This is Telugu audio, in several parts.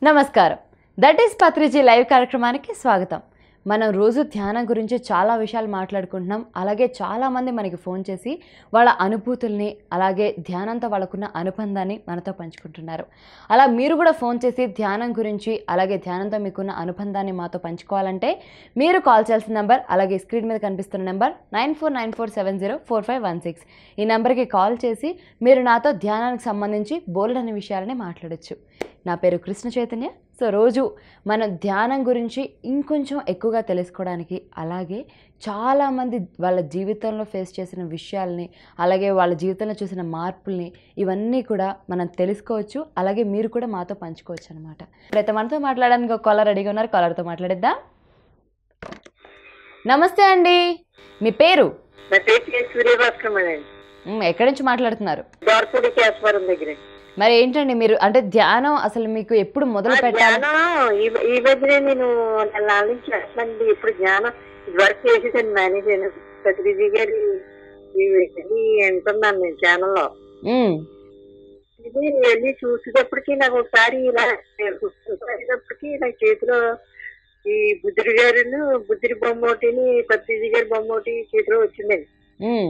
నమస్కారం దట్ ఈస్ పత్రిజీ లైవ్ కార్యక్రమానికి స్వాగతం మనం రోజు ధ్యానం గురించి చాలా విషయాలు మాట్లాడుకుంటున్నాం అలాగే చాలామంది మనకి ఫోన్ చేసి వాళ్ళ అనుభూతుల్ని అలాగే ధ్యానంతో వాళ్ళకున్న అనుబంధాన్ని మనతో పంచుకుంటున్నారు అలా మీరు కూడా ఫోన్ చేసి ధ్యానం గురించి అలాగే ధ్యానంతో మీకున్న అనుబంధాన్ని మాతో పంచుకోవాలంటే మీరు కాల్ చేయాల్సిన నెంబర్ అలాగే స్క్రీన్ మీద కనిపిస్తున్న number nine four nine four seven zero four five one six ఈ నెంబర్కి కాల్ చేసి మీరు నాతో ధ్యానానికి సంబంధించి బోల్డ్ అనే విషయాలని మాట్లాడొచ్చు నా పేరు కృష్ణ చైతన్య సో రోజు మనం ధ్యానం గురించి ఇంకొంచెం ఎక్కువగా తెలుసుకోవడానికి అలాగే చాలామంది వాళ్ళ జీవితంలో ఫేస్ చేసిన విషయాల్ని అలాగే వాళ్ళ జీవితంలో చూసిన మార్పుల్ని ఇవన్నీ కూడా మనం తెలుసుకోవచ్చు అలాగే మీరు కూడా మాతో పంచుకోవచ్చు అనమాట ఇప్పుడైతే మనతో మాట్లాడడానికి ఒక కాలర్ రెడీగా ఉన్నారు కాలర్తో మాట్లాడిద్దాం నమస్తే అండి మీ పేరు నా పేరు కే. సూర్యభాస్కర్ అండి మ్, ఎక్కడి నుంచి మాట్లాడుతున్నారు దోర్పూడి కేశవరం దగ్గర మరి ఏంటండి మీరు అంటే ధ్యానం అసలు మీకు ఎప్పుడు మొదలు పెట్టాలి జ్ఞానం ఈ ఈ మధ్యనే నేను నెల నుంచి చేస్తానండి ఇప్పుడు జ్ఞానం వర్క్ చేసేసాను మేనేజర్ సత్యజీ గారి ఇది వింటున్నాను నేను ఛానల్లో మ్, ఇది వెళ్ళి చూసేటప్పటికి నాకు ఒకసారి ఇలా చూసేటప్పటికి నా చేతిలో ఈ బుద్ధుడి గారిను బుద్ధుడి బొమ్మ ఒకటిని పత్రిజీ గారి బొమ్మ ఒకటి చేతిలో వచ్చిందండి మ్.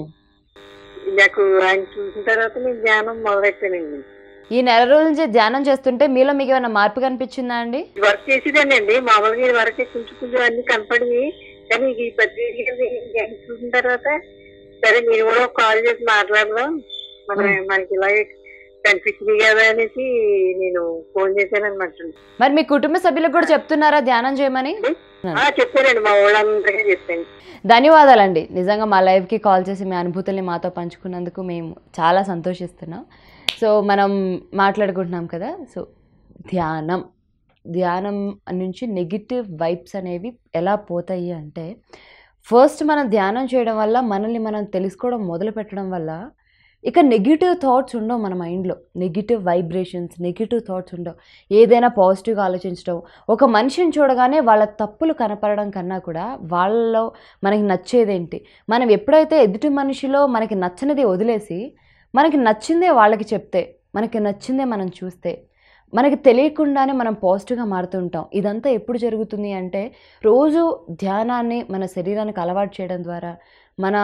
నాకు ఆయన చూసిన తర్వాత నేను జ్ఞానం మొదలెట్టానండి ఈ నెల రోజుల నుంచి ధ్యానం చేస్తుంటే మీలో మీకు ఏమైనా మార్పు కనిపించిందా అండి వర్క్ చేసేదానండి మామూలుగా ఇది వరకు కొంచెం కొంచెం అన్ని కనపడి కానీ ఈ పత్రిక చూసిన తర్వాత సరే మీరు కూడా ఒక కాల్ చేసి మాట్లాడదాం మన మనకి ఇలాగే కనిపించింది కదా అనేసి నేను ఫోన్ చేశాను అనమాట మరి మీ కుటుంబ సభ్యులకు కూడా చెప్తున్నారా ధ్యానం చేయమని చెప్పానండి మా వాళ్ళందరికీ చెప్పాను ధన్యవాదాలండి నిజంగా మా లైవ్కి కాల్ చేసి మీ అనుభూతుల్ని మాతో పంచుకున్నందుకు మేము చాలా సంతోషిస్తున్నాం సో మనం మాట్లాడుకుంటున్నాం కదా సో ధ్యానం ధ్యానం నుంచి నెగిటివ్ వైబ్స్ అనేవి ఎలా పోతాయి అంటే ఫస్ట్ మనం ధ్యానం చేయడం వల్ల మనల్ని మనం తెలుసుకోవడం మొదలు పెట్టడం వల్ల ఇక నెగిటివ్ థాట్స్ ఉండవు మన మైండ్లో నెగిటివ్ వైబ్రేషన్స్ నెగిటివ్ థాట్స్ ఉండవు ఏదైనా పాజిటివ్గా ఆలోచించడం ఒక మనిషిని చూడగానే వాళ్ళ తప్పులు కనపడడం కన్నా కూడా వాళ్ళలో మనకి నచ్చేదేంటి మనం ఎప్పుడైతే ఎదుటి మనిషిలో మనకి నచ్చనిది వదిలేసి మనకి నచ్చిందే వాళ్ళకి చెప్తే మనకి నచ్చిందే మనం చూస్తే మనకి తెలియకుండానే మనం పాజిటివ్గా మారుతుంటాం ఇదంతా ఎప్పుడు జరుగుతుంది అంటే రోజు ధ్యానాన్ని మన శరీరానికి అలవాటు చేయడం ద్వారా మన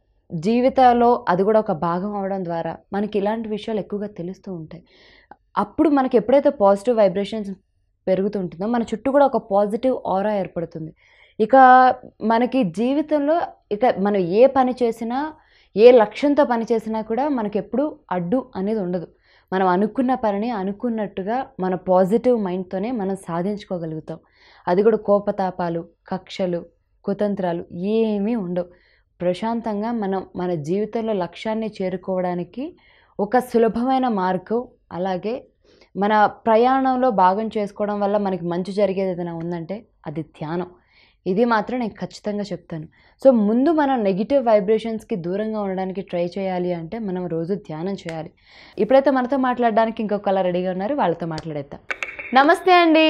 జీవితంలో అది కూడా ఒక భాగం అవడం ద్వారా మనకి ఇలాంటి విషయాలు ఎక్కువగా తెలుస్తూ ఉంటాయి అప్పుడు మనకి ఎప్పుడైతే పాజిటివ్ వైబ్రేషన్స్ పెరుగుతుంటుందో మన చుట్టూ కూడా ఒక పాజిటివ్ ఆరా ఏర్పడుతుంది ఇక మనకి జీవితంలో ఇక మనం ఏ పని చేసినా ఏ లక్ష్యంతో పని చేసినా కూడా మనకి ఎప్పుడు అడ్డు అనేది ఉండదు మనం అనుకున్న పనిని అనుకున్నట్టుగా మన పాజిటివ్ మైండ్తోనే మనం సాధించుకోగలుగుతాం అది కూడా కోపతాపాలు కక్షలు కుతంత్రాలు ఏమీ ఉండవు ప్రశాంతంగా మనం మన జీవితంలో లక్ష్యాన్ని చేరుకోవడానికి ఒక సులభమైన మార్గం అలాగే మన ప్రయాణంలో భాగం చేసుకోవడం వల్ల మనకి మంచి జరిగేది ఏదైనా ఉందంటే అది ధ్యానం ఇది మాత్రం నేను ఖచ్చితంగా చెప్తాను సో ముందు మనం నెగిటివ్ వైబ్రేషన్స్కి దూరంగా ఉండడానికి ట్రై చేయాలి అంటే మనం రోజు ధ్యానం చేయాలి ఇప్పుడైతే మనతో మాట్లాడడానికి ఇంకొకలా రెడీగా ఉన్నారు వాళ్ళతో మాట్లాడేద్దాం నమస్తే అండి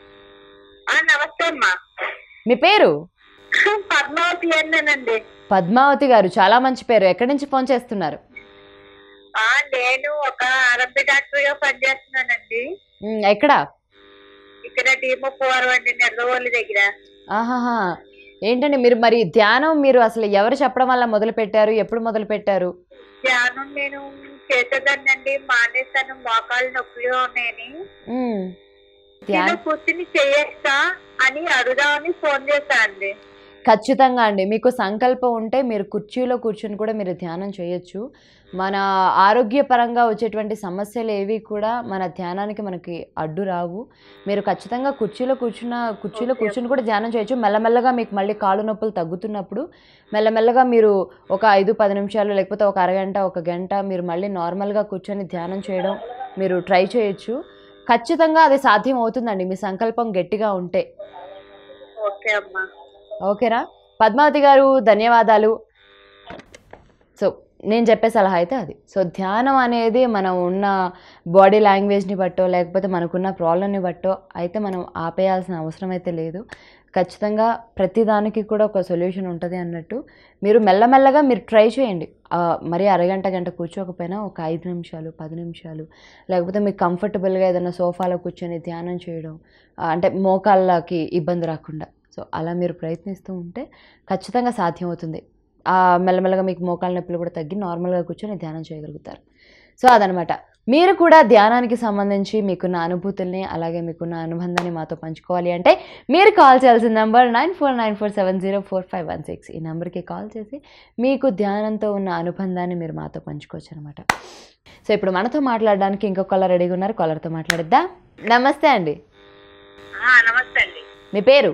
నమస్తే అమ్మా మీ పేరు పద్మావతి అన్నానండి పద్మావతి గారు చాలా మంచి పేరు ఎక్కడి నుంచి ఫోన్ చేస్తున్నారు ఆ నేను ఒక ఆర్ఎంపీ డాక్టర్ గా పనిచేస్తున్నానండి ఉమ్, ఎక్కడ ఇక్కడ డీమో పోవరం అండి నెల్లవల్లి దగ్గర ఆహాహా ఏంటండి మీరు మరి ధ్యానం మీరు అసలు ఎవరు చెప్పడం వల్ల మొదలు పెట్టారు ఎప్పుడు మొదలు పెట్టారు ధ్యానం నేను చేసేదాన్నండి మానేశాను మోకాళ్ళు నొప్పిగా ఉన్నాయని ఉమ్, నేను ధ్యానం కూర్చుని చేయొచ్చా అని అడుగుదామని ఫోన్ చేశా అండి ఖచ్చితంగా అండి మీకు సంకల్పం ఉంటే మీరు కుర్చీలో కూర్చొని కూడా మీరు ధ్యానం చేయొచ్చు మన ఆరోగ్యపరంగా వచ్చేటువంటి సమస్యలు ఏవి కూడా మన ధ్యానానికి మనకి అడ్డు రావు మీరు ఖచ్చితంగా కుర్చీలో కూర్చున్న కుర్చీలో Okay. కూర్చుని కూడా ధ్యానం చేయొచ్చు మెల్లమెల్లగా మీకు మళ్ళీ కాళ్ళు నొప్పులు తగ్గుతున్నప్పుడు మెల్లమెల్లగా మీరు ఒక ఐదు పది నిమిషాలు లేకపోతే ఒక అరగంట ఒక గంట మీరు మళ్ళీ నార్మల్గా కూర్చొని ధ్యానం చేయడం మీరు ట్రై చేయొచ్చు ఖచ్చితంగా అది సాధ్యం అవుతుందండి మీ సంకల్పం గట్టిగా ఉంటే ఓకే అమ్మా ఓకేనా పద్మావతి గారు ధన్యవాదాలు సో నేను చెప్పే సలహా అయితే అది సో ధ్యానం అనేది మనం ఉన్న బాడీ లాంగ్వేజ్ని బట్టో లేకపోతే మనకున్న ప్రాబ్లమ్ని బట్టో అయితే మనం ఆపేయాల్సిన అవసరం అయితే లేదు ఖచ్చితంగా ప్రతిదానికి కూడా ఒక సొల్యూషన్ ఉంటుంది అన్నట్టు మీరు మెల్లమెల్లగా మీరు ట్రై చేయండి ఆ, మరీ అరగంట గంట కూర్చోకపోయినా ఒక ఐదు నిమిషాలు పది నిమిషాలు లేకపోతే మీకు కంఫర్టబుల్గా ఏదైనా సోఫాలో కూర్చొని ధ్యానం చేయడం ఆ, అంటే మోకాళ్ళకి ఇబ్బంది రాకుండా సో అలా మీరు ప్రయత్నిస్తూ ఉంటే ఖచ్చితంగా సాధ్యమవుతుంది ఆ, మెల్లమెల్లగా మీకు మోకాళ్ళ నొప్పులు కూడా తగ్గి నార్మల్గా కూర్చొని ధ్యానం చేయగలుగుతారు సో అదనమాట మీరు కూడా ధ్యానానికి సంబంధించి మీకున్న అనుభూతుల్ని అలాగే మీకున్న అనుబంధాన్ని మాతో పంచుకోవాలి అంటే మీరు కాల్ చేయాల్సిన number nine four nine four seven zero four five one six ఈ నెంబర్కి కాల్ చేసి మీకు ధ్యానంతో ఉన్న అనుబంధాన్ని మీరు మాతో పంచుకోవచ్చు అనమాట సో ఇప్పుడు మనతో మాట్లాడడానికి ఇంకొక కాలర్ రెడీగా ఉన్నారు కాలర్తో మాట్లాడిద్దా నమస్తే అండి నమస్తే అండి మీ పేరు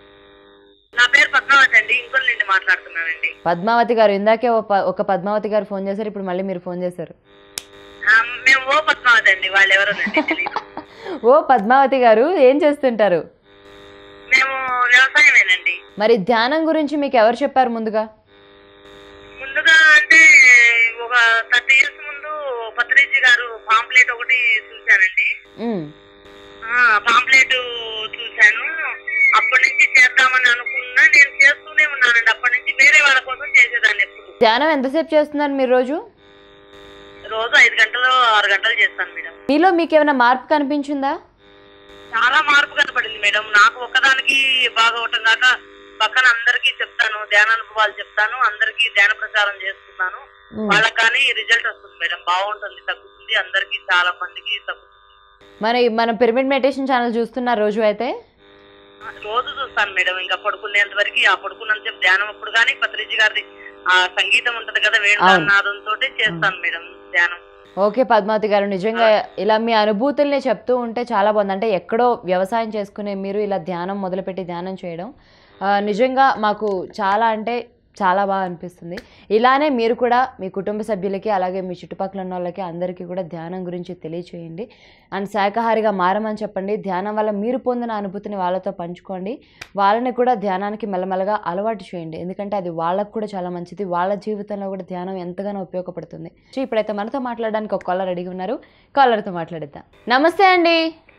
నా పేరు పద్మావతి అండి ఇంకొక నుండి మాట్లాడుతున్నానండి పద్మావతి గారు ఇందాకే ఓ ప- ఒక పద్మావతి గారు ఫోన్ చేశారు ఇప్పుడు మళ్ళీ మీరు ఫోన్ చేశారు ఆ, మేము ఓ పద్మావతి అండి వాళ్ళు ఎవరోనండి తెలియదు ఓ పద్మావతి గారు ఏం చేస్తుంటారు మేము వ్యవసాయమేనండి మరి ధ్యానం గురించి మీకు ఎవరు చెప్పారు ముందుగా ముందుగా అంటే ఒక థర్టీ ఇయర్స్ ముందు పత్రిజీ గారు పాంప్లెట్ ఒకటి చూశానండి ఉమ్, పాంప్లెట్ చూశాను అప్పటి నుంచి చేద్దామని అనుకున్నా నేను చేస్తూనే ఉన్నానండి అప్పటి నుంచి వేరే వాళ్ళ కోసం చేసేదాన్ని ఎప్పుడు ధ్యానం ఎంతసేపు చేస్తున్నారు మీరు రోజు రోజు ఐదు గంటలు ఆరు గంటలు చేస్తాను మేడం మీలో మీకు ఏమైనా మార్పు కనిపించిందా చాలా మార్పు కనపడింది మేడం నాకు ఒక్కదానికి బాగా అవటం కాక పక్కన అందరికీ చెప్తాను ధ్యానానుభవాలు చెప్తాను అందరికీ ధ్యాన ప్రచారం చేస్తున్నాను ఉమ్. వాళ్ళకి కానీ రిజల్ట్ వస్తుంది మేడం బాగుంటుంది తగ్గుతుంది అందరికీ చాలా మందికి తగ్గుతుంది మరి మన పిరమిడ్ మెడిటేషన్ ఛానల్ చూస్తున్నారు రోజు అయితే రోజు చూస్తాను మేడం ఇంకా పడుకునేంత వరకు ఆ పడుకున్నంత సేపు ధ్యానం అప్పుడు కానీ పత్రిజీ గారిది ఆ సంగీతం ఉంటది కదా అవును. వేణునాదంతో చేస్తాను మేడం ధ్యానం ఓకే పద్మావతి గారు నిజంగా ఇలా మీ అనుభూతుల్ని చెప్తూ ఉంటే చాలా బాగుంది అంటే ఎక్కడో వ్యవసాయం చేసుకునే మీరు ఇలా ధ్యానం మొదలుపెట్టి ధ్యానం చేయడం ఆ, నిజంగా మాకు చాలా అంటే చాలా బాగా అనిపిస్తుంది ఇలానే మీరు కూడా మీ కుటుంబ సభ్యులకి అలాగే మీ చుట్టుపక్కల ఉన్న వాళ్ళకి అందరికీ కూడా ధ్యానం గురించి తెలియచేయండి అండ్ శాకాహారిగా మారమని చెప్పండి ధ్యానం వల్ల మీరు పొందిన అనుభూతిని వాళ్ళతో పంచుకోండి వాళ్ళని కూడా ధ్యానానికి మెల్లమెల్లగా అలవాటు చేయండి ఎందుకంటే అది వాళ్ళకు కూడా చాలా మంచిది వాళ్ళ జీవితంలో కూడా ధ్యానం ఎంతగానో ఉపయోగపడుతుంది సో ఇప్పుడైతే మనతో మాట్లాడడానికి ఒక కాలర్ అడిగి ఉన్నారు కాలర్తో మాట్లాడిద్దాం నమస్తే అండి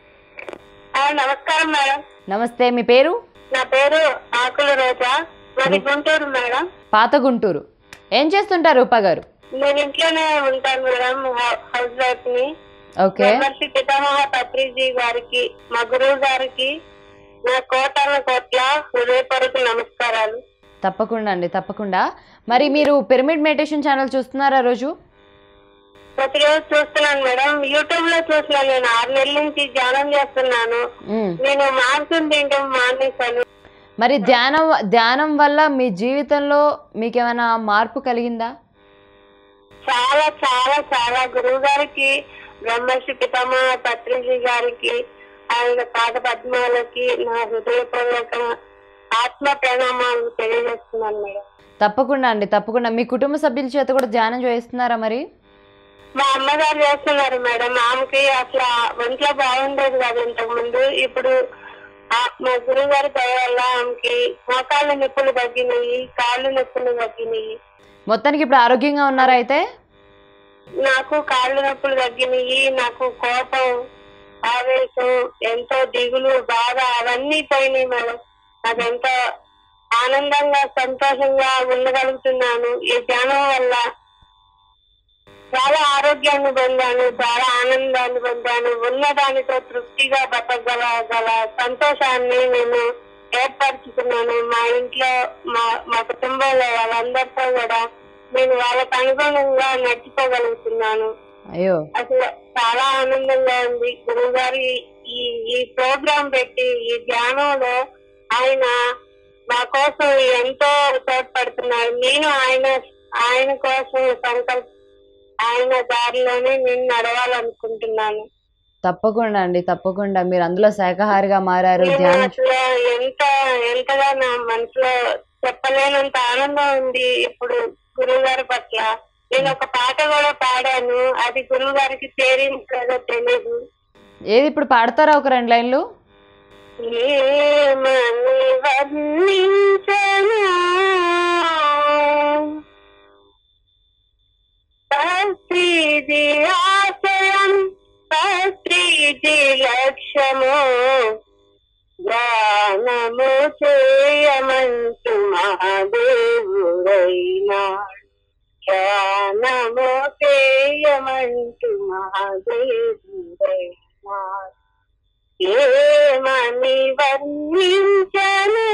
నమస్కారం మేడం నమస్తే మీ పేరు నా పేరు ఆకుల రోజా మాది గుంటూరు మేడం పాత గుంటూరు ఏం చేస్తుంటారు రూపా గారు నేను ఇంట్లోనే ఉంటాను మేడం హౌస్ వైఫ్ ని ఓకే బ్రహ్మర్షి పితామహ పత్రిజీ గారికి మా గురువు గారికి నా కోటాన కోట్ల హృదయపూర్వక నమస్కారాలు తప్పకుండా అండి తప్పకుండా మరి మీరు పిరమిడ్ మెడిటేషన్ ఛానల్ చూస్తున్నారా రోజు ప్రతిరోజు చూస్తున్నాను మేడం యూట్యూబ్ లో చూస్తున్నాను నేను ఆరు నెలల నుంచి ధ్యానం చేస్తున్నాను మ్మ్. నేను మాంసం తింటాం మానేశాను మరి ధ్యానం ధ్యానం వల్ల మీ జీవితంలో మీకు ఏమైనా మార్పు కలిగిందా చాలా చాలా చాలా గురువు గారికి బ్రహ్మర్షి పితామహ పత్రిజీ గారికి ఆయన పాద పద్మాలకి నా హృదయపూర్వక ఆత్మ ప్రణామాలు తెలియజేస్తున్నాను మేడం తప్పకుండా అండి తప్పకుండా మీ కుటుంబ సభ్యుల చేత కూడా ధ్యానం చేయిస్తున్నారా మరి మా అమ్మగారు చేస్తున్నారు మేడం ఆమెకి అసలు ఒంట్లో బాగుండేది కాదు ఇంతకు ముందు ఇప్పుడు ఆ మా గురువు గారి దయ వల్ల ఆమెకి మోకాళ్ళ నొప్పులు తగ్గినాయి కాళ్ళు నొప్పులు తగ్గినాయి మొత్తానికి ఇప్పుడు ఆరోగ్యంగా ఉన్నారా అయితే నాకు కాళ్ళు నొప్పులు తగ్గినాయి నాకు కోపం ఆవేశం ఎంతో దిగులు బాధ అవన్నీ పోయినాయి మేడం నాకు ఎంతో ఆనందంగా సంతోషంగా ఉండగలుగుతున్నాను ఈ ధ్యానం వల్ల చాలా ఆరోగ్యాన్ని పొందాను చాలా ఆనందాన్ని పొందాను ఉన్న దానితో తృప్తిగా బతకగల గల సంతోషాన్ని నేను ఏర్పరచుకున్నాను మా ఇంట్లో మా మా కుటుంబంలో వాళ్ళందరితో కూడా నేను వాళ్ళకు అనుగుణంగా నడుచుకోగలుగుతున్నాను అయ్యో అసలు చాలా ఆనందంగా ఉంది గురువు గారి ఈ ఈ ప్రోగ్రాం పెట్టి ఈ ధ్యానంలో ఆయన మా కోసం ఎంతో తోడ్పడుతున్నారు నేను ఆయన ఆయన కోసం సంకల్ప ఆయన దారిలోనే నేను నడవాలనుకుంటున్నాను తప్పకుండా అండి తప్పకుండా మీరు అందులో శాకాహారిగా మారారు నేను ధ్యానం అసలు ఎంత ఎంతగా నా మనసులో చెప్పలేనంత ఆనందం ఉంది ఇప్పుడు గురువు గారి పట్ల నేను ఒక పాట కూడా పాడాను అది గురువు గారికి చేరిందో తెలియదు ఏది ఇప్పుడు పాడతారా ఒక రెండు లైన్లు ఏమని వర్ణించను ప్రతిది ఆశయం ప్రతిది లక్ష్యము గానము చేయమంటూ మహాదేవుడైనా ధ్యానము చేయమంటూ మహాదేవుడైనాడు ఏమని వర్ణించను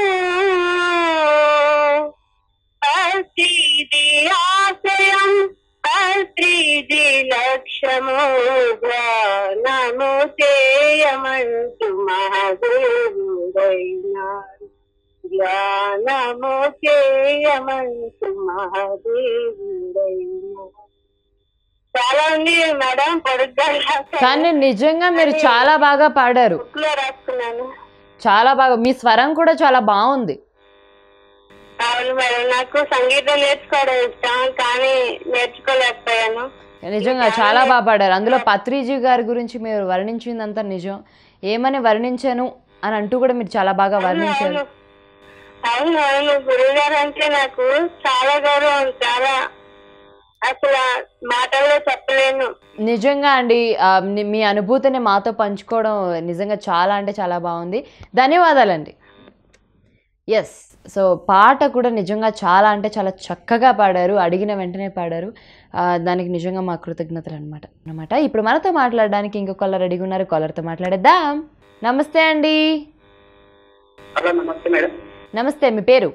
అతిథి ఆశయం అతిథి లక్ష్యము ధ్యానము చేయమంటూ మహాదేవుడైనాడు ధ్యానము చేయమంటూ మహాదేవుడైనాడు చాలా ఉంది మేడం పొడుగ్గా రాశాను. కానీ నిజంగా మీరు చాలా బాగా పాడారు బుక్ లో రాసుకున్నాను చాలా బాగా మీ స్వరం కూడా చాలా బాగుంది అవును మేడం నాకు సంగీతం నేర్చుకోవడం ఇష్టం కానీ నేర్చుకోలేకపోయాను నిజంగా చాలా బాగా పాడారు అందులో పత్రిజీ గారి గురించి మీరు వర్ణించిందంతా నిజం ఏమని వర్ణించాను అని అంటూ కూడా మీరు చాలా బాగా వర్ణించారు అవును అవును అవును గురువు గారు అంటే నాకు చాలా గౌరవం చాలా అసలు మాటల్లో చెప్పలేను నిజంగా అండి ఆ, ని- మీ అనుభూతిని మాతో పంచుకోవడం నిజంగా చాలా అంటే చాలా బాగుంది ధన్యవాదాలండి ఎస్ సో పాట కూడా నిజంగా చాలా అంటే చాలా చక్కగా పాడారు అడిగిన వెంటనే పాడారు ఆ, దానికి నిజంగా మా కృతజ్ఞతలు అనమాట అనమాట ఇప్పుడు మనతో మాట్లాడడానికి ఇంకో కాలర్ రెడీగా ఉన్నారు కాలర్తో మాట్లాడేద్దాం నమస్తే అండి హలో నమస్తే మేడం నమస్తే మీ పేరు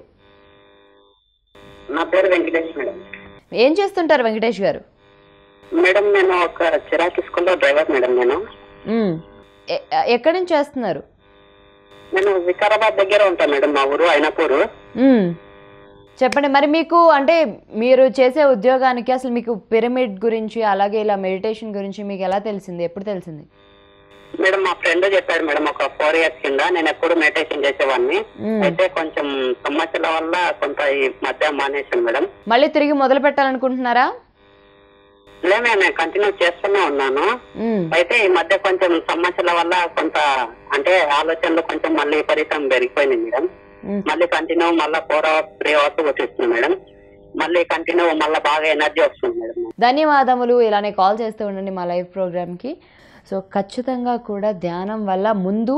నా పేరు వెంకటేష్ మేడం ఏం చేస్తుంటారు వెంకటేష్ గారు మేడం నేను ఒక చిరాకి స్కూల్లో డ్రైవర్ మేడం నేను మ్మ్. ఎ- ఎక్కడి నుంచి చేస్తున్నారు నేను వికారాబాద్ దగ్గర ఉంటాను మేడం మా ఊరు అయినపూరు మ్మ్. చెప్పండి మరి మీకు అంటే మీరు చేసే ఉద్యోగానికి అసలు మీకు పిరమిడ్ గురించి అలాగే ఇలా మెడిటేషన్ గురించి మీకు ఎలా తెలిసింది ఎప్పుడు తెలిసింది మేడం మా ఫ్రెండ్ చెప్పాడు మేడం ఒక ఫోర్ ఇయర్స్ కింద నేను ఎప్పుడు మెడిటేషన్ చేసేవాడిని మ్మ్. అయితే కొంచెం సమస్యల వల్ల కొంత ఈ మధ్య మానేశాను మేడం మళ్ళీ తిరిగి మొదలు పెట్టాలనుకుంటున్నారా లేమే నేను కంటిన్యూ చేస్తూనే ఉన్నాను మ్మ్. అయితే ఈ మధ్య కొంచెం సమస్యల వల్ల కొంత అంటే ఆలోచనలు కొంచెం మళ్ళీ విపరీతం పెరిగిపోయింది మేడం మ్మ్. మళ్ళీ కంటిన్యూ మళ్ళీ ఫోర్ అవర్స్ త్రీ అవర్స్ వచ్చేస్తుంది మేడం మళ్ళీ కంటిన్యూ మళ్ళీ బాగా ఎనర్జీ వస్తుంది మేడం ధన్యవాదములు ఇలానే కాల్ చేస్తూ ఉండండి మా లైవ్ ప్రోగ్రామ్కి సో ఖచ్చితంగా కూడా ధ్యానం వల్ల ముందు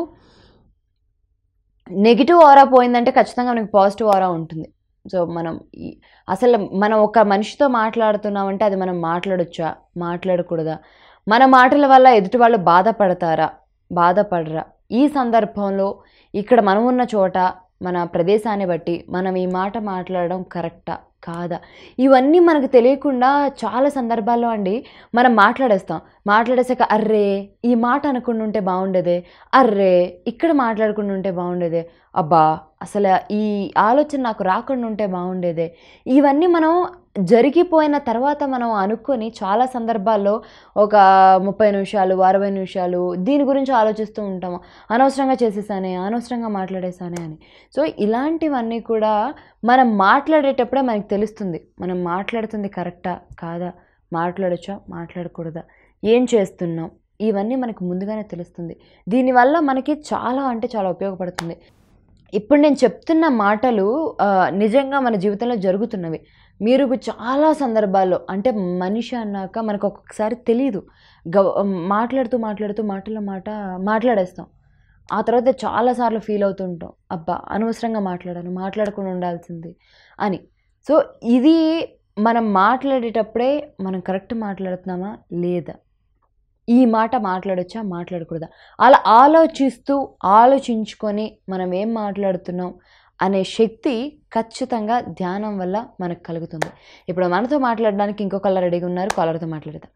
నెగిటివ్ ఆరా పోయిందంటే ఖచ్చితంగా మనకి పాజిటివ్ ఆరా ఉంటుంది సో మనం ఈ- అసలు మనం ఒక మనిషితో మాట్లాడుతున్నామంటే అది మనం మాట్లాడొచ్చా మాట్లాడకూడదా మన మాటల వల్ల ఎదుటి వాళ్ళు బాధపడతారా బాధపడరా ఈ సందర్భంలో ఇక్కడ మనం ఉన్న చోట మన ప్రదేశాన్ని బట్టి మనం ఈ మాట మాట్లాడడం కరెక్టా కాదా ఇవన్నీ మనకు తెలియకుండా చాలా సందర్భాల్లో అండి మనం మాట్లాడేస్తాం మాట్లాడేసాక అర్రే ఈ మాట అనుకుని ఉంటే బాగుండేదే అర్రే ఇక్కడ మాట్లాడుకుని ఉంటే బాగుండేదే అబ్బా అసలు ఈ ఆలోచన నాకు రాకుండా ఉంటే బాగుండేదే ఇవన్నీ మనం జరిగిపోయిన తర్వాత మనం అనుకొని చాలా సందర్భాల్లో ఒక ముప్పై నిమిషాలు అరవై నిమిషాలు దీని గురించి ఆలోచిస్తూ ఉంటాము అనవసరంగా చేసేసానే అనవసరంగా మాట్లాడేసానే అని సో ఇలాంటివన్నీ కూడా మనం మాట్లాడేటప్పుడే మనకి తెలుస్తుంది మనం మాట్లాడుతుంది కరెక్టా కాదా మాట్లాడచ్చా మాట్లాడకూడదా ఏం చేస్తున్నాం ఇవన్నీ మనకు ముందుగానే తెలుస్తుంది దీనివల్ల మనకి చాలా అంటే చాలా ఉపయోగపడుతుంది ఇప్పుడు నేను చెప్తున్న మాటలు ఆ, నిజంగా మన జీవితంలో జరుగుతున్నవి మీరు చాలా సందర్భాల్లో అంటే మనిషి అన్నాక మనకు ఒక్కొక్కసారి తెలియదు గవ మాట్లాడుతూ మాట్లాడుతూ మాటల మాట మాట్లాడేస్తాం ఆ తర్వాత చాలాసార్లు ఫీల్ అవుతుంటాం అబ్బా అనవసరంగా మాట్లాడాను మాట్లాడకుండా ఉండాల్సింది అని సో ఇది మనం మాట్లాడేటప్పుడే మనం కరెక్ట్ మాట్లాడుతున్నామా లేదా ఈ మాట మాట్లాడొచ్చా మాట్లాడకూడదా అలా ఆలోచిస్తూ ఆలోచించుకొని మనం ఏం మాట్లాడుతున్నాం అనే శక్తి ఖచ్చితంగా ధ్యానం వల్ల మనకు కలుగుతుంది ఇప్పుడు మనతో మాట్లాడడానికి ఇంకో కలర్ రెడీగా ఉన్నారు కాలర్తో మాట్లాడదాం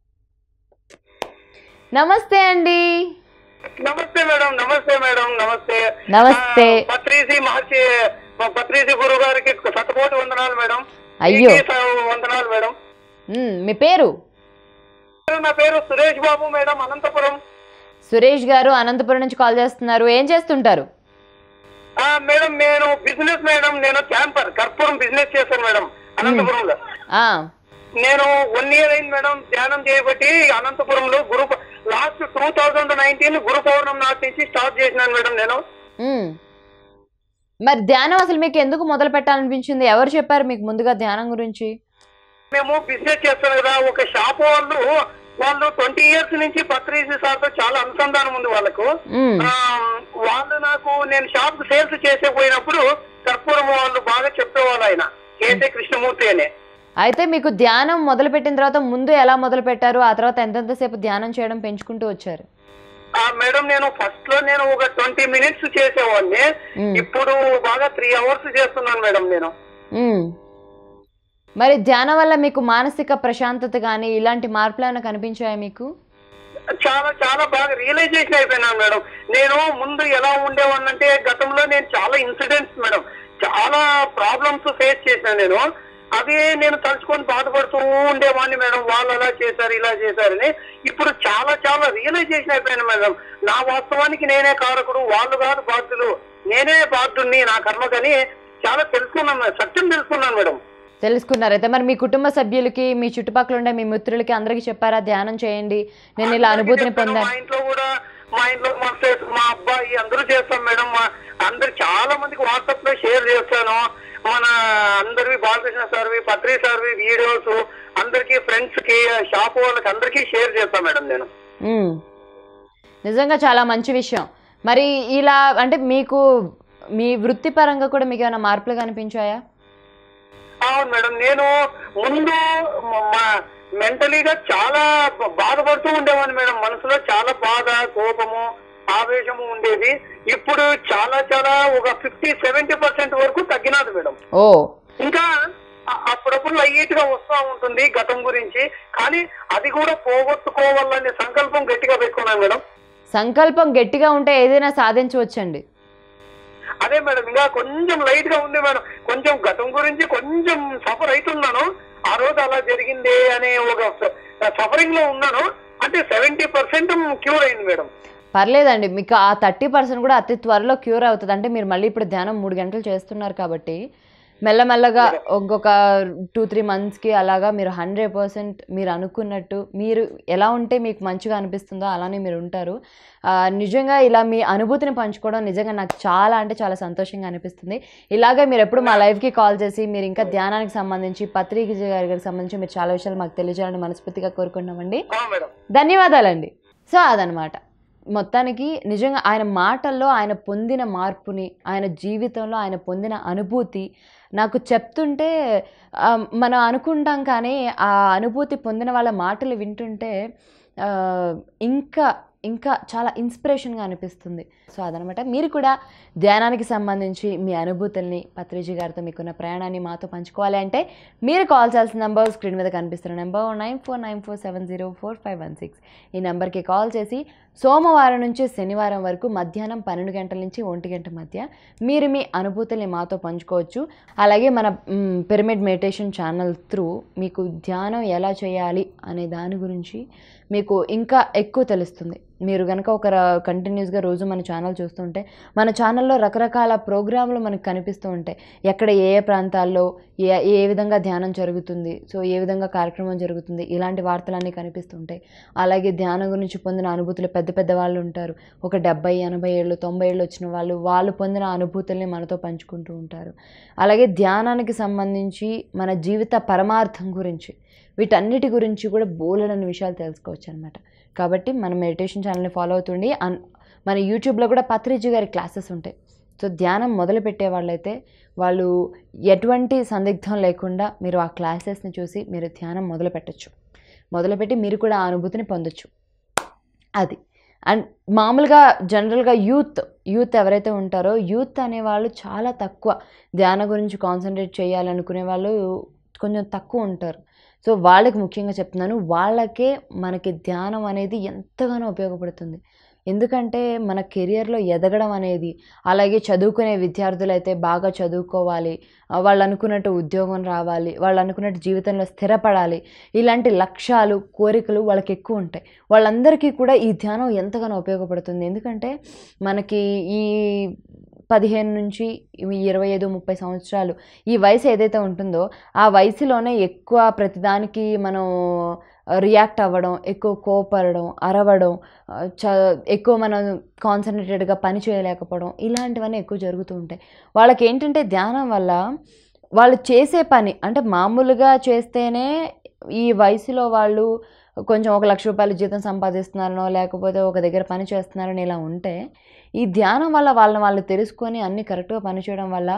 నమస్తే అండి నమస్తే మేడం నమస్తే మేడం నమస్తే నమస్తే ఆ, పత్రిసి మహర్షి మా పత్రిసి గురువు గారికి శతకోటి వందనాలు మేడం అయ్యో మీకు వందనాలు మేడం మ్, మీ పేరు నా పేరు సురేష్ బాబు మేడం అనంతపురం సురేష్ గారు అనంతపురం నుంచి కాల్ చేస్తున్నారు ఏం చేస్తుంటారు ఆ మేడం నేను బిజినెస్ మేడం నేను క్యాంపర్ కర్పూరం బిజినెస్ చేశాను మేడం అనంతపురంలో ఆ, నేను వన్ ఇయర్ అయింది మేడం ధ్యానం చేయబట్టి అనంతపురంలో గురు last two thousand nineteen Guru Purnima నాటి నుంచి స్టార్ట్ చేసినాను మేడం నేను మ్. మరి ధ్యానం అసలు మీకు ఎందుకు మొదలు పెట్టాలనిపించింది ఎవరు చెప్పారు మీకు ముందుగా ధ్యానం గురించి మేము బిజినెస్ చేస్తాం కదా ఒక షాప్ వాళ్ళు వాళ్ళు ట్వంటీ ఇయర్స్ నుంచి పత్రిసి సార్ తో చాలా అనుసంధానం ఉంది వాళ్ళకు మ్, ఆ, వాళ్ళు నాకు నేను షాప్ సేల్స్ చేసే పోయినప్పుడు కర్పూరం వాళ్ళు బాగా చెప్పేవాళ్ళు ఆయన కేసే కృష్ణమూర్తి అని అయితే మీకు ధ్యానం మొదలుపెట్టిన తర్వాత ముందు ఎలా మొదలు పెట్టారు ఆ తర్వాత ఎంతెంతసేపు ధ్యానం చేయడం పెంచుకుంటూ వచ్చారు ఆ మేడం నేను ఫస్ట్ లో నేను ఒక ట్వంటీ మినిట్స్ చేసేవాడిని మ్మ్. ఇప్పుడు బాగా త్రీ అవర్స్ చేస్తున్నాను మేడం నేను మ్మ్. మరి ధ్యానం వల్ల మీకు మానసిక ప్రశాంతత కానీ ఇలాంటి మార్పులు ఏమైనా కనిపించాయా మీకు చాలా చాలా బాగా రియలైజేషన్ అయిపోయినాను మేడం నేను ముందు ఎలా ఉండేవాడినంటే గతంలో నేను చాలా ఇన్సిడెంట్స్ మేడం చాలా ప్రాబ్లమ్స్ ఫేస్ చేశాను నేను అవి నేను తలుచుకొని బాధపడుతూ ఉండేవాడిని మేడం వాళ్ళు అలా చేశారు ఇలా చేశారని ఇప్పుడు చాలా చాలా రియలైజేషన్ అయిపోయాను మేడం నా వాస్తవానికి నేనే కారకుడు వాళ్ళు కాదు బాధ్యులు నేనే బాధ్యుడిని నా కర్మకని చాలా తెలుసుకున్నాను మేడం. సత్యం తెలుసుకున్నాను మేడం తెలుసుకున్నారు అయితే మరి మీ కుటుంబ సభ్యులకి మీ చుట్టుపక్కల ఉండే మీ మిత్రులకి అందరికీ చెప్పారా ధ్యానం చేయండి నేను ఇలా అనుభూతిని అందరికీ చెప్పాను. మా పొందాను ఇంట్లో కూడా మా ఇంట్లో మా ఫ్రెండ్స్ మా అబ్బాయి అందరూ చేస్తాం మేడం మా అందరు చాలా మందికి వాట్సాప్ లో షేర్ చేస్తాను మన అందరివి బాలకృష్ణ సార్వి పత్రి సార్వి వీడియోస్ అందరికి ఫ్రెండ్స్ కి షాప్ వాళ్ళకి అందరికీ షేర్ చేస్తాను మేడం నేను మ్మ్. నిజంగా చాలా మంచి విషయం మరి ఇలా అంటే మీకు మీ వృత్తిపరంగా కూడా మీకు ఏమైనా మార్పులు కనిపించాయా అవును మేడం నేను ముందు మెంటలీగా చాలా బ- బాధపడుతూ ఉండేవాడిని మేడం మనసులో చాలా బాధ కోపము ఆవేశము ఉండేది ఇప్పుడు చాలా చాలా ఒక ఫిఫ్టీ సెవెంటీ పర్సెంట్ వరకు తగ్గినది మేడం ఓ ఇంకా అ- అప్పుడప్పుడు లైట్ గా వస్తూ ఉంటుంది గతం గురించి కానీ అది కూడా పోగొట్టుకోవాలనే సంకల్పం గట్టిగా పెట్టుకున్నాను మేడం సంకల్పం గట్టిగా ఉంటే ఏదైనా సాధించవచ్చండి అదే మేడం ఇంకా కొంచెం లైట్ గా ఉంది మేడం కొంచెం గతం గురించి కొంచెం సఫర్ అవుతున్నాను ఆ రోజు అలా జరిగింది అనే ఒక సఫరింగ్ లో ఉన్నాను అంటే సెవెంటీ పర్సెంట్ క్యూర్ అయింది మేడం పర్లేదండి మీకు ఆ థర్టీ పర్సెంట్ కూడా అతి త్వరలో క్యూర్ అవుతుంది అంటే మీరు మళ్ళీ ఇప్పుడు ధ్యానం మూడు గంటలు చేస్తున్నారు కాబట్టి మెల్లమెల్లగా ఇంకొక టూ త్రీ మంత్స్కి అలాగా మీరు హండ్రెడ్ పర్సెంట్ మీరు అనుకున్నట్టు మీరు ఎలా ఉంటే మీకు మంచిగా అనిపిస్తుందో అలానే మీరు ఉంటారు ఆ, నిజంగా ఇలా మీ అనుభూతిని పంచుకోవడం నిజంగా నాకు చాలా అంటే చాలా సంతోషంగా అనిపిస్తుంది ఇలాగే మీరు ఎప్పుడు మా లైఫ్కి కాల్ చేసి మీరు ఇంకా ధ్యానానికి సంబంధించి పత్రిక గారికి సంబంధించి మీరు చాలా విషయాలు మాకు తెలియజేయాలని మనస్ఫూర్తిగా కోరుకుంటున్నామండి ఆ మేడం ధన్యవాదాలండి సో అదనమాట మొత్తానికి నిజంగా ఆయన మాటల్లో ఆయన పొందిన మార్పుని ఆయన జీవితంలో ఆయన పొందిన అనుభూతి నాకు చెప్తుంటే ఆ, మనం అనుకుంటాం కానీ ఆ అనుభూతి పొందిన వాళ్ళ మాటలు వింటుంటే ఆ, ఇంకా ఇంకా చాలా ఇన్స్పిరేషన్గా అనిపిస్తుంది సో అదనమాట మీరు కూడా ధ్యానానికి సంబంధించి మీ అనుభూతుల్ని పత్రిజీ గారితో మీకున్న ప్రయాణాన్ని మాతో పంచుకోవాలి అంటే మీరు కాల్ చేయాల్సిన నెంబర్ స్క్రీన్ మీద కనిపిస్తున్న number nine four nine four seven zero four five one six ఈ నెంబర్కి కాల్ చేసి సోమవారం నుంచి శనివారం వరకు మధ్యాహ్నం పన్నెండు గంటల నుంచి ఒంటి గంట మధ్య మీరు మీ అనుభూతుల్ని మాతో పంచుకోవచ్చు అలాగే మన మ్, పిరమిడ్ మెడిటేషన్ ఛానల్ త్రూ మీకు ధ్యానం ఎలా చేయాలి అనే దాని గురించి మీకు ఇంకా ఎక్కువ తెలుస్తుంది మీరు కనుక ఒక కంటిన్యూస్గా రోజు మన ఛానల్ చూస్తుంటే మన ఛానల్లో రకరకాల ప్రోగ్రాంలు మనకు కనిపిస్తూ ఉంటాయి ఎక్కడ ఏ ఏ ప్రాంతాల్లో ఏ ఏ విధంగా ధ్యానం జరుగుతుంది సో ఏ విధంగా కార్యక్రమం జరుగుతుంది ఇలాంటి వార్తలన్నీ కనిపిస్తుంటాయి అలాగే ధ్యానం గురించి పొందిన అనుభూతులు పెద్ద పెద్ద వాళ్ళు ఉంటారు ఒక డెబ్బై ఎనభై ఏళ్ళు తొంభై ఏళ్ళు వచ్చిన వాళ్ళు వాళ్ళు పొందిన అనుభూతుల్ని మనతో పంచుకుంటూ ఉంటారు అలాగే ధ్యానానికి సంబంధించి మన జీవిత పరమార్థం గురించి వీటన్నిటి గురించి కూడా బోలెడని విషయాలు తెలుసుకోవచ్చు అనమాట కాబట్టి మన మెడిటేషన్ ఛానల్ని ఫాలో అవుతుండి అన్ మన యూట్యూబ్లో కూడా పత్రిజీ గారి క్లాసెస్ ఉంటాయి సో ధ్యానం మొదలు పెట్టే వాళ్ళైతే వాళ్ళు ఎటువంటి సందిగ్ధం లేకుండా మీరు ఆ క్లాసెస్ని చూసి మీరు ధ్యానం మొదలు పెట్టచ్చు మొదలుపెట్టి మీరు కూడా ఆ అనుభూతిని పొందొచ్చు అది అండ్ మామూలుగా జనరల్గా యూత్ యూత్ ఎవరైతే ఉంటారో యూత్ అనేవాళ్ళు చాలా తక్కువ ధ్యానం గురించి కాన్సన్ట్రేట్ చేయాలనుకునే వాళ్ళు కొంచెం తక్కువ ఉంటారు సో వాళ్ళకి ముఖ్యంగా చెప్తున్నాను వాళ్ళకే మనకి ధ్యానం అనేది ఎంతగానో ఉపయోగపడుతుంది ఎందుకంటే మన కెరియర్లో ఎదగడం అనేది అలాగే చదువుకునే విద్యార్థులు అయితే బాగా చదువుకోవాలి ఆ, వాళ్ళు అనుకున్నట్టు ఉద్యోగం రావాలి వాళ్ళు అనుకున్నట్టు జీవితంలో స్థిరపడాలి ఇలాంటి లక్ష్యాలు కోరికలు వాళ్ళకి ఎక్కువ ఉంటాయి వాళ్ళందరికీ కూడా ఈ ధ్యానం ఎంతగానో ఉపయోగపడుతుంది ఎందుకంటే మనకి ఈ పదిహేను నుంచి ఈ ఇరవై ఐదు ముప్పై సంవత్సరాలు ఈ వయసు ఏదైతే ఉంటుందో ఆ వయసులోనే ఎక్కువ ప్రతిదానికి మనం రియాక్ట్ అవ్వడం ఎక్కువ కోపడడం అరవడం ఆ, చ ఎక్కువ మనం కాన్సన్ట్రేటెడ్గా పని చేయలేకపోవడం ఇలాంటివన్నీ ఎక్కువ జరుగుతూ ఉంటాయి వాళ్ళకి ఏంటంటే ధ్యానం వల్ల వాళ్ళు చేసే పని అంటే మామూలుగా చేస్తేనే ఈ వయసులో వాళ్ళు కొంచెం ఒక లక్ష రూపాయల జీతం సంపాదిస్తున్నారనో లేకపోతే ఒక దగ్గర పని చేస్తున్నారని ఇలా ఉంటే ఈ ధ్యానం వల్ల వాళ్ళని వాళ్ళు తెలుసుకొని అన్ని కరెక్ట్గా పనిచేయడం వల్ల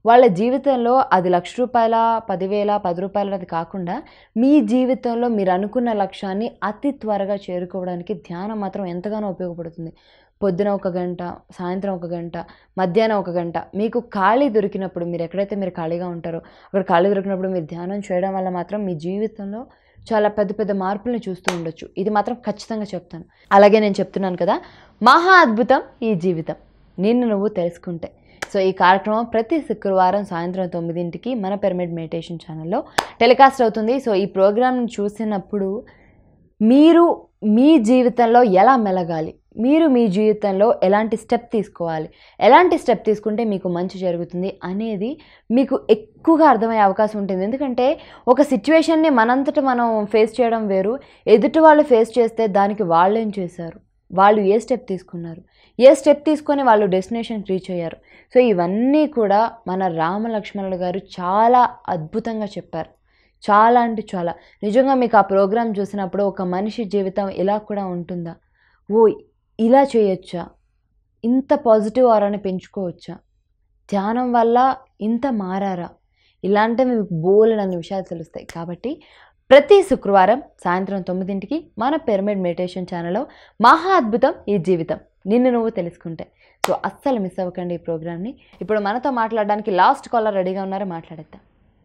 వాళ్ళ జీవితంలో అది లక్ష రూపాయల పదివేల పది రూపాయలది కాకుండా మీ జీవితంలో మీరు అనుకున్న లక్ష్యాన్ని అతి త్వరగా చేరుకోవడానికి ధ్యానం మాత్రం ఎంతగానో ఉపయోగపడుతుంది పొద్దున ఒక గంట సాయంత్రం ఒక గంట మధ్యాహ్నం ఒక గంట మీకు ఖాళీ దొరికినప్పుడు మీరు ఎక్కడైతే మీరు ఖాళీగా ఉంటారో అక్కడ ఖాళీ దొరికినప్పుడు మీరు ధ్యానం చేయడం వల్ల మాత్రం మీ జీవితంలో చాలా పెద్ద పెద్ద మార్పులను చూస్తూ ఉండొచ్చు ఇది మాత్రం ఖచ్చితంగా చెప్తాను అలాగే నేను చెప్తున్నాను కదా మహా అద్భుతం ఈ జీవితం నిన్ను నువ్వు తెలుసుకుంటే సో ఈ కార్యక్రమం ప్రతి శుక్రవారం సాయంత్రం తొమ్మిదింటికి మన పిరమిడ్ మెడిటేషన్ ఛానల్లో టెలికాస్ట్ అవుతుంది సో ఈ ప్రోగ్రామ్ని చూసినప్పుడు మీరు మీ జీవితంలో ఎలా మెలగాలి మీరు మీ జీవితంలో ఎలాంటి స్టెప్ తీసుకోవాలి ఎలాంటి స్టెప్ తీసుకుంటే మీకు మంచి జరుగుతుంది అనేది మీకు ఎక్కువగా అర్థమయ్యే అవకాశం ఉంటుంది ఎందుకంటే ఒక సిచ్యువేషన్ని మనంతట మనం ఫేస్ చేయడం వేరు ఎదుటి వాళ్ళు ఫేస్ చేస్తే దానికి వాళ్ళు ఏం చేశారు వాళ్ళు ఏ స్టెప్ తీసుకున్నారు ఏ స్టెప్ తీసుకొని వాళ్ళు డెస్టినేషన్ రీచ్ అయ్యారు సో ఇవన్నీ కూడా మన రామలక్ష్మణులు గారు చాలా అద్భుతంగా చెప్పారు చాలా అంటే చాలా నిజంగా మీకు ఆ ప్రోగ్రాం చూసినప్పుడు ఒక మనిషి జీవితం ఇలా కూడా ఉంటుందా ఓ ఇలా చేయొచ్చా ఇంత పాజిటివ్ ఆరాని పెంచుకోవచ్చా ధ్యానం వల్ల ఇంత మారారా ఇలాంటివి మీకు బోలెడన్ని విషయాలు తెలుస్తాయి కాబట్టి ప్రతి శుక్రవారం సాయంత్రం తొమ్మిదింటికి మన పిరమిడ్ మెడిటేషన్ ఛానల్లో మహా అద్భుతం ఈ జీవితం నిన్ను నువ్వు తెలుసుకుంటే సో అస్సలు మిస్ అవ్వకండి ఈ ప్రోగ్రామ్ని ఇప్పుడు మనతో మాట్లాడడానికి లాస్ట్ కాలర్ రెడీగా ఉన్నారో మాట్లాడేద్దాం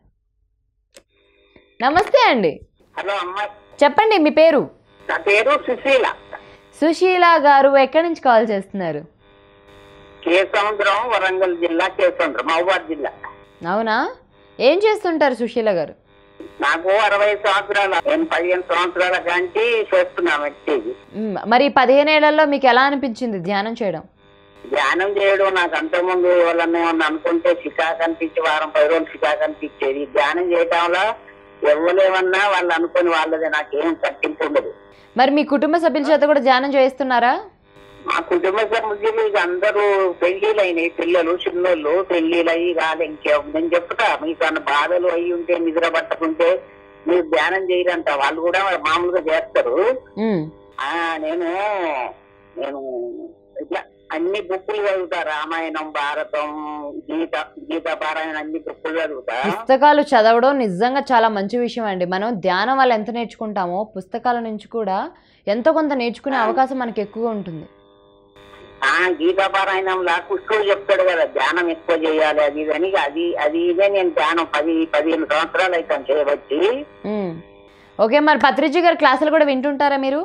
నమస్తే అండి హలో అమ్మ చెప్పండి మీ పేరు నా పేరు సుశీల సుశీల గారు ఎక్కడి నుంచి కాల్ చేస్తున్నారు కేసముద్రం వరంగల్ జిల్లా కేసముద్రం మహబూబాద్ జిల్లా అవునా ఏం చేస్తుంటారు సుశీల గారు నాకు అరవై సంవత్సరాల నేను పదిహేను సంవత్సరాల కంటి చేస్తున్నా మెడిటేషన్ మ్, మరి పదిహేను ఏళ్లలో మీకు ఎలా అనిపించింది ధ్యానం చేయడం ధ్యానం చేయడం నాకు అంతకుముందు వాళ్ళని ఏమన్నా అనుకుంటే చికాకు అనిపించి వారం పది రోజులు చికాకు అనిపించేది ధ్యానం చేయటం వల్ల ఎవరేమన్నా వాళ్ళు అనుకుని వాళ్ళది నాకేం పట్టింపు ఉండదు మరి మీ కుటుంబ సభ్యుల చేత కూడా ధ్యానం చేయిస్తున్నారా మా కుటుంబ సభ్యులు ఇక అందరూ పెళ్లిళ్ళు అయినాయి పిల్లలు చిన్నోళ్ళు పెళ్లిళ్ళు అయ్యి కాదు ఇంకే నేను చెప్తా మీకు అన్న బాధలు అయ్యి ఉంటే నిద్ర పట్టకుంటే మీరు ధ్యానం చేయరంట వాళ్ళు కూడా మామూలుగా చేస్తారు మ్, ఆ నేను నేను ఇట్లా అన్ని బుక్కులు చదువుతా రామాయణం భారతం గీత గీత పారాయణ అన్ని బుక్కులు చదువుతా పుస్తకాలు చదవడం నిజంగా చాలా మంచి విషయం అండి మనం ధ్యానం వల్ల ఎంత నేర్చుకుంటామో పుస్తకాల నుంచి కూడా ఎంతో కొంత నేర్చుకునే అవకాశం మనకి ఎక్కువగా ఉంటుంది ఆ గీతా పారాయణంలా కృష్ణుడు చెప్తాడు కదా ధ్యానం ఎక్కువ చేయాలి అది ఇది అని అది అది ఇదే నేను ధ్యానం పది పదిహేను సంవత్సరాలు అయితే చేయబట్టి మ్. ఓకే మరి పత్రిజీ గారి క్లాసులు కూడా వింటుంటారా మీరు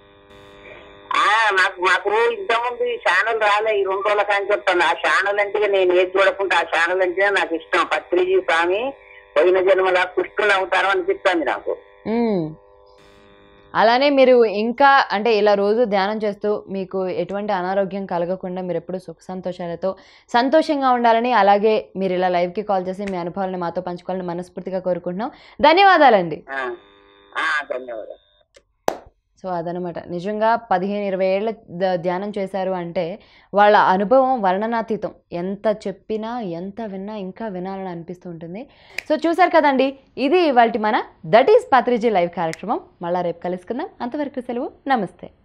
ఆ నాకు మాకు ఇంతకుముందు ఈ ఛానల్ రాలే ఈ రెండు రోజుల కానీ చెప్తాను ఆ ఛానల్ అంటే నేను ఏది చూడకుండా ఆ ఛానల్ అంటే నాకు ఇష్టం పత్రిజీ స్వామి పోయిన జన్మలా కృష్ణుడు అవుతారు అనిపిస్తుంది నాకు మ్మ్. అలానే మీరు ఇంకా అంటే ఇలా రోజు ధ్యానం చేస్తూ మీకు ఎటువంటి అనారోగ్యం కలగకుండా మీరు ఎప్పుడు సుఖ సంతోషాలతో సంతోషంగా ఉండాలని అలాగే మీరు ఇలా లైవ్కి కాల్ చేసి మీ అనుభవాలను మాతో పంచుకోవాలని మనస్ఫూర్తిగా కోరుకుంటున్నాం ధన్యవాదాలండి ఆ, ఆ, ధన్యవాదాలు సో అదనమాట నిజంగా పదిహేను ఇరవై ఏళ్ళ ద- ధ్యానం చేశారు అంటే వాళ్ళ అనుభవం వర్ణనాతీతం ఎంత చెప్పినా ఎంత విన్నా ఇంకా వినాలని అనిపిస్తూ ఉంటుంది సో చూసారు కదండి ఇది ఇవాళ మన దట్ ఈస్ పత్రిజీ లైవ్ కార్యక్రమం మళ్ళా రేపు కలుసుకుందాం అంతవరకు సెలవు నమస్తే